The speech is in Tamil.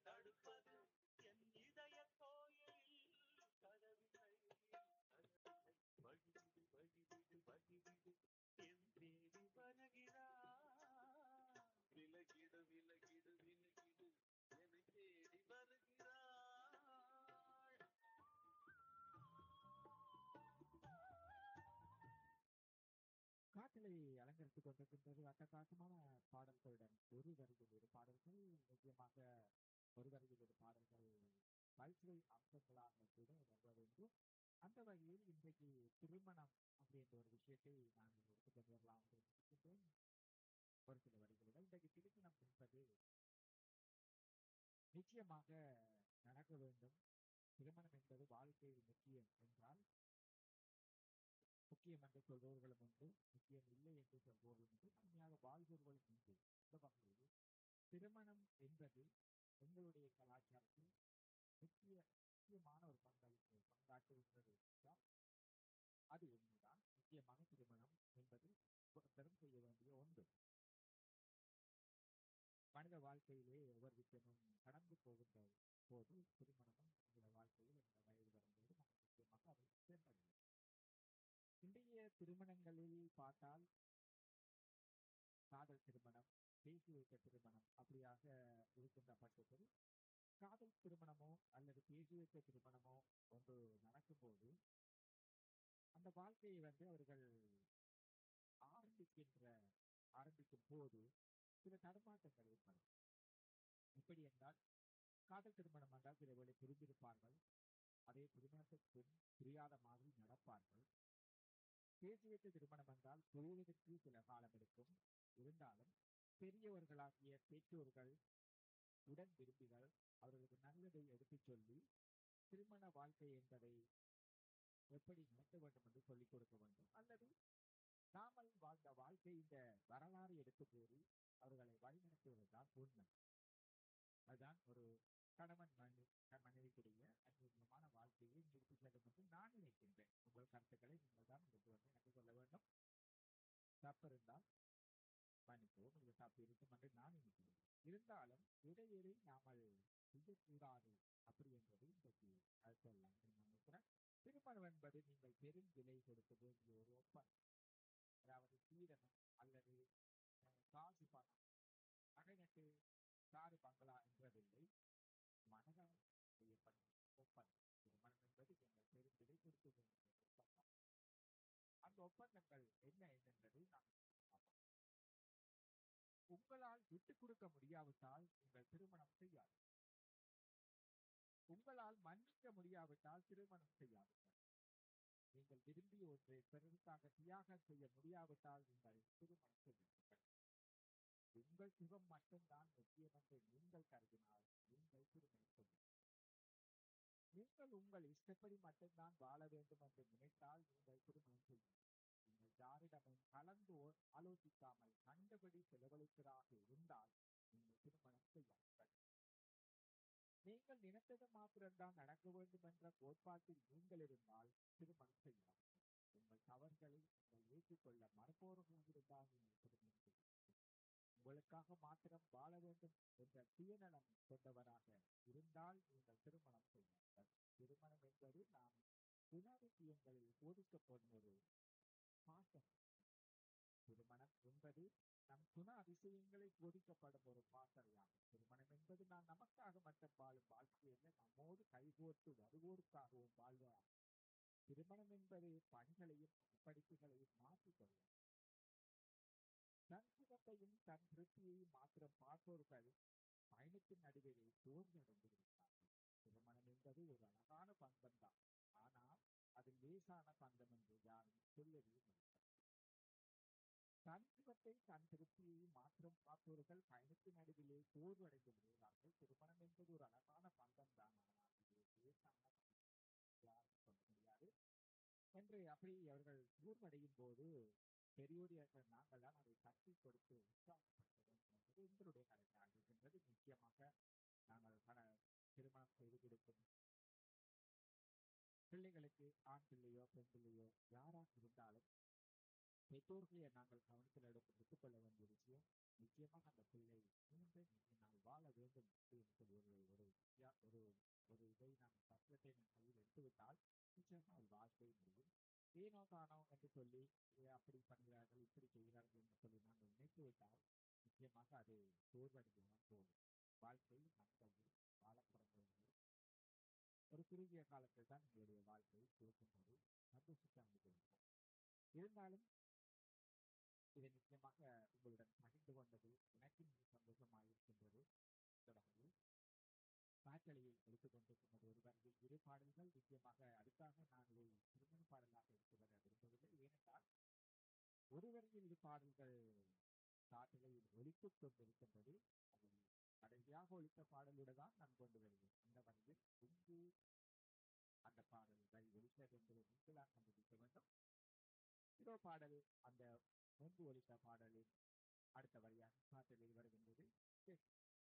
தடுப்பது என் இதய கோயிலில் கதவினை வழிவிடு வழிவிடு வழிவிடு என் தேவி வருகிறார் விலகிடு விலகிடு விலகிடு என்னை தேடி வருகிறாள் காற்றலை அலங்கரித்துக் கொண்டிருக்கின்றது அட்டகாசமான பாடல்களுடன் ஒரு வரியில் ஒரு பாடல்கள் முக்கியமாக ஒரு வரியில் ஒரு பாடல்கள் பல்சுவை அம்சங்களாக கூட வருவது என்று அந்த வகையில் இன்றைக்கு திருமணம் அப்படின்ற ஒரு விஷயத்தை நாங்கள் எடுத்துக்கொண்டு வரலாம் என்று நினைக்கின்றேன் ஒரு சில வரிகளில் இன்றைக்கு திருமணம் என்பது நிச்சயமாக நடக்க வேண்டும் திருமணம் என்பது வாழ்க்கையில் முக்கியம் என்றால் முக்கியம் என்று சொல்பவர்களும் உண்டு முக்கியம் இல்லை என்று சொல்பவர்களும் உண்டு உண்மையாக வாழ்பவர்களும் உண்டு இந்த வகையில் திருமணம் என்பது எங்களுடைய கலாச்சாரத்தில் முக்கிய முக்கியமான ஒரு பங்களிப்பு பங்காற்றுகின்றது என்றால் அது உண்மைதான் முக்கியமாக திருமணம் என்பது பெரும் செய்ய வேண்டிய ஒன்று மனித வாழ்க்கையிலே ஒவ்வொரு விஷயமும் கடந்து போகின்ற போது திருமணமும் எங்களுடைய வாழ்க்கையில் எங்கள் வயது வரும்போது நாம் முக்கியமாக அதை செயல்படுகிறோம் இன்றைய திருமணங்களில் பார்த்தால் காதல் திருமணம் பேசி வைத்த திருமணம் அப்படியாக இருக்கின்ற பட்சத்தில் காதல் திருமணமோ அல்லது பேசி வைத்த திருமணமோ ஒன்று நடக்கும்போது அந்த வாழ்க்கையை வந்து அவர்கள் ஆரம்பிக்கின்ற ஆரம்பிக்கும் போது சில தடுமாற்றங்கள் ஏற்படும் எப்படி என்றால் காதல் திருமணம் என்றால் சில வேளை புரிந்திருப்பார்கள் அதே திருமணத்திற்கு புரியாத மாதிரி நடப்பார்கள் பேசி வைத்த திருமணம் என்றால் புரிவதற்கு சில காலம் எடுக்கும் இருந்தாலும் பெரியவர்களாகிய பெற்றோர்கள் உடன் விரும்பிகள் அவர்களுக்கு நல்லதை எடுத்துச் சொல்லி திருமண வாழ்க்கை என்பதை எப்படி நடத்த வேண்டும் என்று சொல்லிக் கொடுக்க வேண்டும் அல்லது நாமல் வாழ்ந்த வாழ்க்கை இந்த வரலாறு எடுத்து கூறி அவர்களை வழிநடத்துவதுதான் உண்மை அதுதான் ஒரு கணவன் மனைவி மனைவிக்குரிய அந்நியமான வாழ்க்கையை நிறுத்தி செல்லும் என்று நான் நினைக்கின்றேன் உங்கள் கருத்துக்களை நீங்கள் தான் இதுக்கு வந்து எனக்கு சொல்ல வேண்டும் தப்பு இருந்தால் மன்னிப்போம் இது தப்பு இருக்கும் என்று நான் நினைக்கிறேன் இருந்தாலும் இடையிலே நாமல் செய்யக்கூடாது அப்படி என்பது இன்றைக்கு அது சொல்லலாம் என்று நான் நினைக்கிறேன் திருமணம் என்பது நீங்கள் பெரும் விலை கொடுக்க வேண்டிய ஒரு ஒப்பந்தம் அதாவது சீதனம் அல்லது காசு பணம் நகை காரு பங்களா என்றதில்லை மனதால் செய்யப்படும் ஒப்பந்தம் திருமணம் என்பது எங்கள் பெரும் விலை கொடுக்க வேண்டிய ஒப்பந்தம் அந்த ஒப்பந்தங்கள் என்ன என்னென்பதை நாம் பார்ப்போம் உங்களால் விட்டுக் கொடுக்க முடியாவிட்டால் உங்கள் திருமணம் செய்யாது உங்களால் மன்னிக்க முடியாவிட்டால் திருமணம் செய்யாதீர்கள் நீங்கள் விரும்பிய ஒன்றை பிறருக்காக தியாகம் செய்ய முடியாவிட்டால் நீங்கள் திருமணம் செய்யுங்கள் உங்கள் சுகம் மட்டும்தான் முக்கியம் என்று நீங்கள் கருதினால் நீங்கள் திருமணம் செய்யுங்கள் நீங்கள் உங்கள் இஷ்டப்படி மட்டும்தான் வாழ வேண்டும் என்று நினைத்தால் நீங்கள் திருமணம் செய்யுங்கள் நீங்கள் யாரிடமும் கலந்து ஆலோசிக்காமல் கண்டபடி செலவழிப்பதாக இருந்தால் நீங்கள் திருமணம் செய்யாதீர்கள் நீங்கள் நினைத்தது மாத்திரம்தான் நடக்க வேண்டும் என்ற கோட்பாட்டில் நீங்கள் இருந்தால் திருமணம் செய்யாதீர்கள் உங்கள் தவறுகளை நீங்கள் ஏற்றுக்கொள்ள மறுப்பவர்களாக இருந்தால் நீங்கள் திருமணம் செய்யாதீர்கள் உங்களுக்காக மாத்திரம் வாழ வேண்டும் என்ற சுயநலம் கொண்டவராக இருந்தால் நீங்கள் திருமணம் செய்யுங்கள் திருமணம் என்பது நாம் குணாதிசயங்களில் போதிக்கப்படும் ஒரு பாசம் திருமணம் என்பது நம் குண அதிசயங்களை போதிக்கப்படும் ஒரு பாசறையாகும் திருமணம் என்பது நான் நமக்காக மட்டும் வாழும் வாழ்க்கையில் நம்மோடு கைகோர்த்து வருவோருக்காகவும் வாழ்வார் திருமணம் என்பது பணிகளையும் படிப்புகளையும் மாற்றிக்கொள்ளும் தன் சுகத்தையும் தன் திருப்தியையும் மாத்திரம் பார்ப்பவர்கள் பயணத்தின் நடுவிலே தோல்வியடைந்து விடுகிறார்கள் திருமணம் என்பது ஒரு அழகான பந்தம் தான் ஆனால் அது லேசான பந்தம் என்று யாரும் சொல்லவே தன் சுகத்தை தன் திருப்தியையும் மாத்திரம் பார்ப்பவர்கள் பயணத்தின் நடுவிலே சோர்வடைந்து விடுகிறார்கள் திருமணம் என்பது ஒரு அழகான பந்தம் தான் ஆனால் இது லேசான யாரும் சொல்ல முடியாது என்று அப்படி அவர்கள் சோர்வடையும் போது பெரியோர்கள் நாங்கள் தான் அதை தட்டி கொடுத்து உற்சாகப்படுத்த வேண்டும் என்பது எங்களுடைய கடமையாக இருக்கின்றது முக்கியமாக நாங்கள் பல திருமணம் செய்து கொடுக்கும் பிள்ளைகளுக்கு ஆண் பிள்ளையோ பெண் பிள்ளையோ யாராக இருந்தாலும் பெற்றோர்களை நாங்கள் கவனத்தில் எடுத்து எடுத்துக்கொள்ள வேண்டிய விஷயம் நிச்சயமாக அந்த பிள்ளை மூன்று நீண்ட நாள் வாழ வேண்டும் என்று சொல்லி ஒரு ஒரு சரியா ஒரு ஒரு இதை நாம் சத்தியத்தை நம் கையில் எடுத்துவிட்டால் நிச்சயமா ஒரு வாழ்க்கை முடியும் ஏனோ தானோ என்று சொல்லி "ஏ, அப்படி பண்ணுகிறார்கள் இப்படி செய்கிறார்கள் என்று சொல்லி நாங்கள் நினைத்து விட்டால் நிச்சயமாக அது சோர்வடைந்துதான் போகும் வாழ்க்கை நம் கையில் வாழ பிறந்தவர்கள் ஒரு குறுகிய காலத்தில் தான் உங்களுடைய வாழ்க்கை இருக்கின்றது சந்தோஷத்தை அனுபவிப்போம் இருந்தாலும் இதை நிச்சயமாக உங்களுடன் பகிர்ந்து கொண்டது எனக்கு மிக சந்தோஷமாக இருக்கின்றது தொடர்ந்து காற்றலையில் எடுத்துக் கொண்டிருக்கின்றது ஒரு வரையில் இரு பாடல்கள் நிச்சயமாக அதுக்காக நான் இதை திருமண பாடலாக எடுத்து வர விரும்பவில்லை ஏனென்றால் ஒரு வரையில் இரு பாடல்கள் காற்றலையில் ஒலித்துக் கொண்டிருக்கின்றது அது கடைசியாக ஒலித்த பாடலோடு தான் நான் கொண்டு வருவேன் அந்த வகையில் இங்கு அந்த பாடல்கள் ஒலித்தது என்பதை நீங்கள் தான் கண்டுபிடிக்க வேண்டும் இதோ பாடல் அந்த முன்பு ஒலித்த பாடலின் அடுத்த வரியாக காற்றலில் வருகின்றது